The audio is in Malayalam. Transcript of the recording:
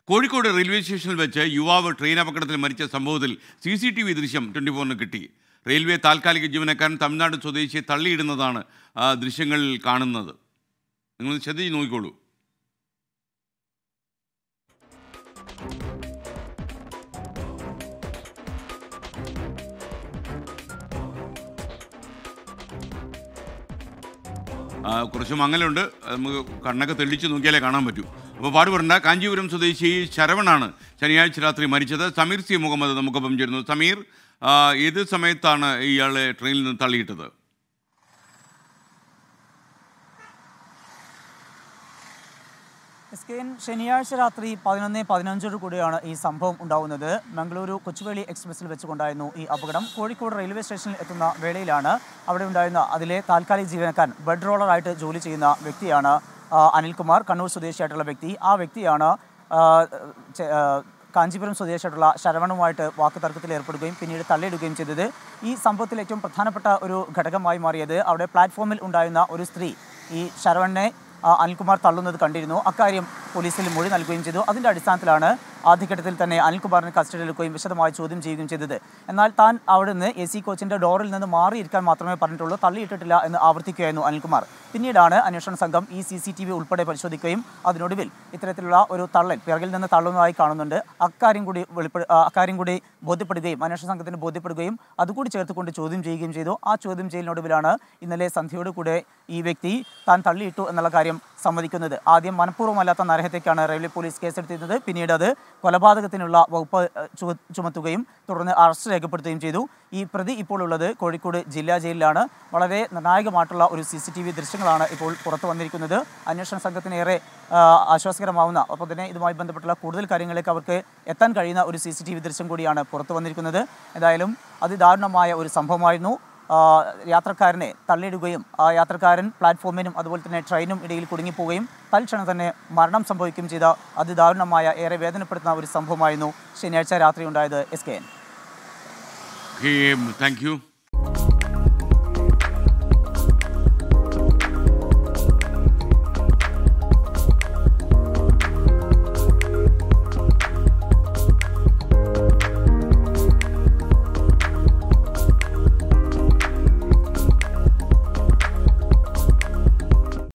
കോഴിക്കോട് റെയിൽവേ സ്റ്റേഷനിൽ വെച്ച് യുവാവ് ട്രെയിൻ അപകടത്തിൽ മരിച്ച സംഭവത്തിൽ സി സി ടി വി ദൃശ്യം ട്വൻറ്റി ഫോറിന് കിട്ടി റെയിൽവേ താൽക്കാലിക ജീവനക്കാരൻ തമിഴ്നാട് സ്വദേശിയെ തള്ളിയിടുന്നതാണ് ആ, ദൃശ്യങ്ങളിൽ കാണുന്നത് നിങ്ങൾ ശ്രദ്ധിച്ച് നോക്കിക്കോളൂ ആ, കുറച്ച് മങ്ങലുണ്ട് അത് നമുക്ക് കണ്ണൊക്കെ തെളിച്ച് നോക്കിയാലേ കാണാൻ പറ്റൂ അപ്പോൾ പാടുപെടേണ്ട കാഞ്ചീപുരം സ്വദേശി ശരവണാണ് ശനിയാഴ്ച രാത്രി മരിച്ചത് സമീർ സി മുഹമ്മദ് നമുക്കൊപ്പം ചേരുന്നു സമീർ ആ, ഏത് സമയത്താണ് ഇയാളെ ട്രെയിനിൽ നിന്ന് തള്ളിയിട്ടത് എസ് കെ എൻ ശനിയാഴ്ച രാത്രി പതിനൊന്ന് പതിനഞ്ചോട് കൂടിയാണ് ഈ സംഭവം ഉണ്ടാവുന്നത് മംഗളൂരു കൊച്ചുവേളി എക്സ്പ്രസിൽ വെച്ചുകൊണ്ടായിരുന്നു ഈ അപകടം കോഴിക്കോട് റെയിൽവേ സ്റ്റേഷനിൽ എത്തുന്ന വേളയിലാണ് അവിടെ ഉണ്ടായിരുന്ന അതിലെ താൽക്കാലിക ജീവനക്കാരൻ ബെഡ് റോളറായിട്ട് ജോലി ചെയ്യുന്ന വ്യക്തിയാണ് ആ, അനിൽകുമാർ കണ്ണൂർ സ്വദേശിയായിട്ടുള്ള വ്യക്തി ആ വ്യക്തിയാണ് ആ, ചെ- ആ, കാഞ്ചീപുരം സ്വദേശിയായിട്ടുള്ള ശരവണുമായിട്ട് വാക്കുതർക്കത്തിൽ ഏർപ്പെടുകയും പിന്നീട് തള്ളിയിടുകയും ചെയ്തത് ഈ സംഭവത്തിൽ ഏറ്റവും പ്രധാനപ്പെട്ട ഒരു ഘടകമായി മാറിയത് അവിടെ പ്ലാറ്റ്ഫോമിൽ ഉണ്ടായിരുന്ന ഒരു സ്ത്രീ ഈ ശരവണനെ ആ, അനിൽകുമാർ തള്ളുന്നത് കണ്ടിരുന്നു അക്കാര്യം പോലീസിൽ മൊഴി നൽകുകയും ചെയ്തു അതിൻ്റെ അടിസ്ഥാനത്തിലാണ് ആദ്യഘട്ടത്തിൽ തന്നെ അനിൽകുമാറിനെ കസ്റ്റഡിയിലെടുക്കുകയും വിശദമായി ചോദ്യം ചെയ്യുകയും ചെയ്തത് എന്നാൽ താൻ അവിടെ നിന്ന് എ സി കോച്ചിൻ്റെ ഡോറിൽ നിന്ന് മാറിയിരിക്കാൻ മാത്രമേ പറഞ്ഞിട്ടുള്ളൂ തള്ളിയിട്ടിട്ടില്ല എന്ന് ആവർത്തിക്കുകയായിരുന്നു അനിൽകുമാർ പിന്നീടാണ് അന്വേഷണ സംഘം ഈ സി സി ടി വി ഉൾപ്പെടെ പരിശോധിക്കുകയും അതിനൊടുവിൽ ഇത്തരത്തിലുള്ള ഒരു തള്ളൽ പിറകിൽ നിന്ന് തള്ളുന്നതായി കാണുന്നുണ്ട് അക്കാര്യം കൂടി വെളിപ്പെടു ആ, അക്കാര്യം കൂടി ബോധ്യപ്പെടുകയും അന്വേഷണ സംഘത്തിന് ബോധ്യപ്പെടുകയും അതുകൂടി ചേർത്തുകൊണ്ട് ചോദ്യം ചെയ്യുകയും ചെയ്തു ആ ചോദ്യം ചെയ്യലിനൊടുവിലാണ് ഇന്നലെ സന്ധ്യയോട് കൂടെ ഈ വ്യക്തി താൻ തള്ളിയിട്ടു എന്നുള്ള കാര്യം സമ്മതിക്കുന്നത് ആദ്യം മനഃപൂർവ്വമല്ലാത്ത നരഹത്യക്കാണ് റെയിൽവേ പോലീസ് കേസെടുത്തിരുന്നത് പിന്നീട് അത് കൊലപാതകത്തിനുള്ള വകുപ്പ് ഏഹ്, ചു- ചുമത്തുകയും തുടർന്ന് അറസ്റ്റ് രേഖപ്പെടുത്തുകയും ചെയ്തു ഈ പ്രതി ഇപ്പോൾ ഉള്ളത് കോഴിക്കോട് ജില്ലാ ജയിലിലാണ് വളരെ നിർണായകമായിട്ടുള്ള ഒരു സി സി ടി വി ദൃശ്യങ്ങളാണ് ഇപ്പോൾ പുറത്തു വന്നിരിക്കുന്നത് അന്വേഷണ സംഘത്തിന് ഏറെ ആ, ആശ്വാസകരമാവുന്ന ഒപ്പം തന്നെ ഇതുമായി ബന്ധപ്പെട്ടുള്ള കൂടുതൽ കാര്യങ്ങളിലേക്ക് അവർക്ക് എത്താൻ കഴിയുന്ന ഒരു സി സി ടി വി ദൃശ്യം കൂടിയാണ് പുറത്തു വന്നിരിക്കുന്നത് ഏതായാലും അതിദാരുണമായ ഒരു സംഭവമായിരുന്നു ആ, യാത്രക്കാരനെ തള്ളിയിടുകയും ആ യാത്രക്കാരൻ പ്ലാറ്റ്ഫോമിനും അതുപോലെ തന്നെ ട്രെയിനും ഇടയിൽ കുടുങ്ങിപ്പോവുകയും തൽക്ഷണം തന്നെ മരണം സംഭവിക്കുകയും ചെയ്ത അതിദാരുണമായ ഏറെ വേദനപ്പെടുത്തുന്ന ഒരു സംഭവമായിരുന്നു ശനിയാഴ്ച രാത്രി ഉണ്ടായത് S K N thank U